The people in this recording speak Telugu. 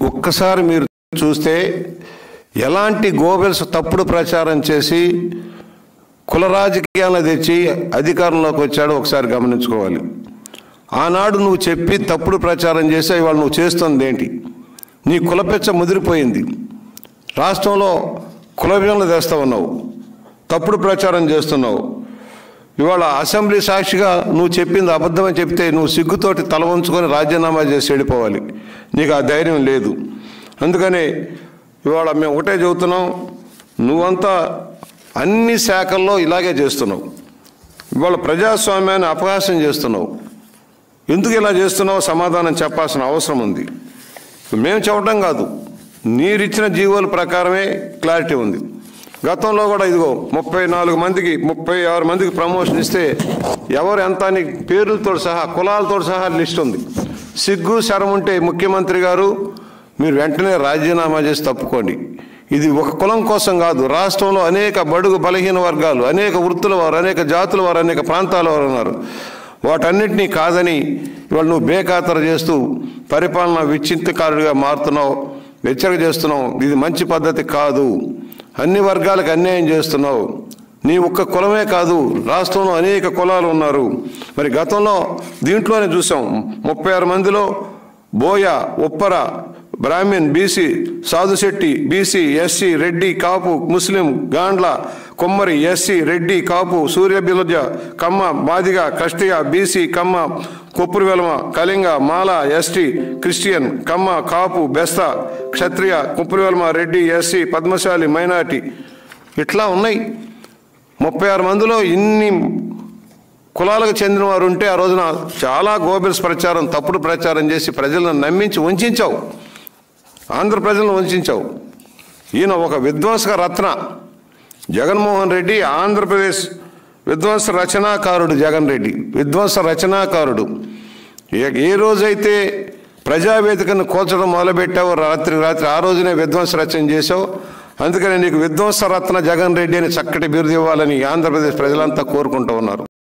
ఒక్కసారి మీరు చూస్తే ఎలాంటి గోబెల్స్ తప్పుడు ప్రచారం చేసి కుల రాజకీయాలను తెచ్చి అధికారంలోకి వచ్చాడో ఒకసారి గమనించుకోవాలి ఆనాడు నువ్వు చెప్పి తప్పుడు ప్రచారం చేసి ఇవాళ నువ్వు చేస్తుంది ఏంటి నీ కులపెచ్చ ముదిరిపోయింది రాష్ట్రంలో కుల విభజనలు తెస్తా ఉన్నావు తప్పుడు ప్రచారం చేస్తున్నావు ఇవాళ అసెంబ్లీ సాక్షిగా నువ్వు చెప్పింది అబద్ధమని చెప్తే నువ్వు సిగ్గుతోటి తల వంచుకొని రాజీనామా చేసి వెళ్ళిపోవాలి నీకు ఆ ధైర్యం లేదు అందుకని ఇవాళ మేము ఒకటే చెబుతున్నాం నువ్వంతా అన్ని శాఖల్లో ఇలాగే చేస్తున్నావు ఇవాళ ప్రజాస్వామ్యాన్ని అపహాస్యం చేస్తున్నావు ఎందుకు ఇలా చేస్తున్నావో సమాధానం చెప్పాల్సిన అవసరం ఉంది మేము చెప్పడం కాదు నీరిచ్చిన జీవోల ప్రకారమే క్లారిటీ ఉంది గతంలో కూడా ఇదిగో ముప్పై నాలుగు మందికి ముప్పై ఆరు మందికి ప్రమోషన్ ఇస్తే ఎవరు ఎంత అని పేర్లతో సహా కులాలతో సహా లిస్ట్ ఉంది సిగ్గు శరం ఉంటే ముఖ్యమంత్రి గారు మీరు వెంటనే రాజీనామా చేసి తప్పుకోండి ఇది ఒక కులం కోసం కాదు రాష్ట్రంలో అనేక బడుగు బలహీన వర్గాలు అనేక వృత్తుల వారు అనేక జాతుల వారు అనేక ప్రాంతాల వారు ఉన్నారు వాటన్నిటినీ కాదని ఇవాళ నువ్వు బేఖాతరు చేస్తూ పరిపాలన విచ్ఛిన్నకారుడిగా మారుతున్నావు హెచ్చరిక చేస్తున్నావు ఇది మంచి పద్ధతి కాదు అన్ని వర్గాలకు అన్యాయం చేస్తున్నావు నీ ఒక్క కులమే కాదు రాష్ట్రంలో అనేక కులాలు ఉన్నారు మరి గతంలో దీంట్లోనే చూసాం ముప్పై ఆరు మందిలో బోయ ఉప్పర బ్రాహ్మిన్ బీసీ సాధుశెట్టి బీసీ ఎస్సీ రెడ్డి కాపు ముస్లిం గాండ్ల కొమ్మరి ఎస్సీ రెడ్డి కాపు సూర్యబిలజ కమ్మ మాదిగ కష్టియ బీసీ కమ్మ కొప్పురు వెలమ కళింగ మాల ఎస్టీ క్రిస్టియన్ కమ్మ కాపు బెస్త క్షత్రియ కొప్పురు వెలమ రెడ్డి ఎస్సీ పద్మశాలి మైనార్టీ ఇట్లా ఉన్నాయి ముప్పై ఆరు మందిలో ఇన్ని కులాలకు చెందిన వారు ఉంటే ఆ రోజున చాలా గోబెల్స్ ప్రచారం తప్పుడు ప్రచారం చేసి ప్రజలను నమ్మించి వంచావు ఆంధ్ర ప్రజలను వంచావు ఈయన ఒక విధ్వంసక రత్న జగన్మోహన్ రెడ్డి ఆంధ్రప్రదేశ్ విధ్వంస రచనాకారుడు జగన్ రెడ్డి విధ్వంస రచనాకారుడు ఏ- ఏ రోజైతే ప్రజావేదికను కోల్చడం మొదలుపెట్టావో రాత్రి రాత్రి ఆ రోజునే విధ్వంస రచన చేశావు అందుకని నీకు విధ్వంస రత్న జగన్ రెడ్డి అని చక్కటి బిరుదు ఇవ్వాలని ఆంధ్రప్రదేశ్ ప్రజలంతా కోరుకుంటూ ఉన్నారు